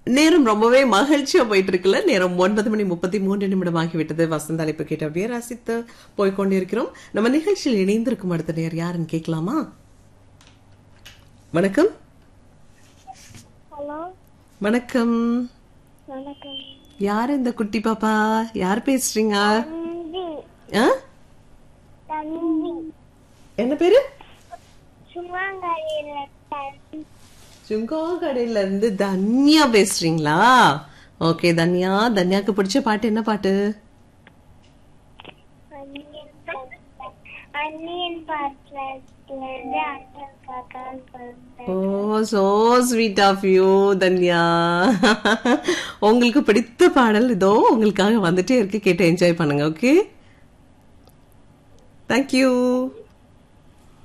நேரம் ரொம்பவே மகிழ்ச்சியா போயிட்டு இருக்குல்ல நேரம் ஒன்பது மணி முப்பத்தி மூன்று நிமிடம் ஆகிவிட்டது வசந்த அழைப்பு கேட்டு அப்படியே ரசித்து போய்கொண்டிருக்கிறோம் நம்ம நிகழ்ச்சியில் இணைந்திருக்கும் அடுத்த நேர் யாருன்னு கேட்கலாமா வணக்கம் ஹலோ வணக்கம் வணக்கம் யார் இந்த குட்டி பாப்பா யார் பேசுறீங்க தம்பி ஆ? தம்பி என்ன பேரு சும்மாங்கரையில தம்பி சுங்காங்கடையில இருந்து தன்யா பேசுறீங்களா ஓகே தன்யா தன்யாக்கு பிடிச்ச பாட்டு என்ன பாட்டு அன்னியன் பாட்டு- அன்னியன் பாட்டுல இருந்து அண்ணன் காக்கா சொல்றேன் oh so sweet of you Dhanya உங்களுக்கு பிடித்த பாடல் இதோ உங்களுக்காக வந்துட்டே இருக்கு கேட்டு என்ஜாய் பண்ணுங்க ஓகே தேங்க்யூ